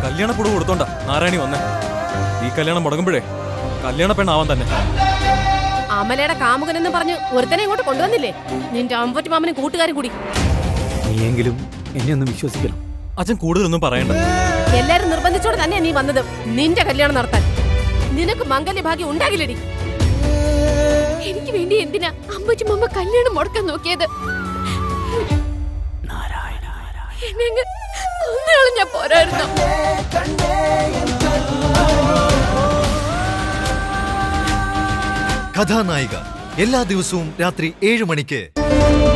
കല്യാണ പുടവ് കൊടുത്തോണ്ട നാരായണി വന്നേ ഈ കല്യാണം മുടങ്ങുമ്പോഴേ കല്യാണ പെണ്ണാവാൻ തന്നെ അമലയുടെ കാമുകൻ എന്ന് പറഞ്ഞ് ഒരുത്തനെ ഇങ്ങോട്ട് കൊണ്ടുവന്നില്ലേ നിന്റെ അമ്പറ്റി മാമനും കൂട്ടുകാരും കൂടി നീയെങ്കിലും എന്നെ ഒന്ന് വിശ്വസിക്കണം അച്ഛൻ കൂടുതലൊന്നും പറയണ്ട എല്ലാരും നിർബന്ധിച്ചോടെ തന്നെ നീ വന്നത് നിന്റെ കല്യാണം നടത്താൻ നിനക്ക് മംഗല്യ ഭാഗ്യം ഉണ്ടാകില്ലടി എനിക്ക് വേണ്ടി എന്തിനാ അമ്മച്ചി മമ്മ കല്യാണം മുടക്കാൻ നോക്കിയത് എന്നെ അങ്ങ് കൊന്നുകളഞ്ഞാ പോരായിരുന്നോ കഥാനായിക എല്ലാ ദിവസവും രാത്രി ഏഴ് മണിക്ക്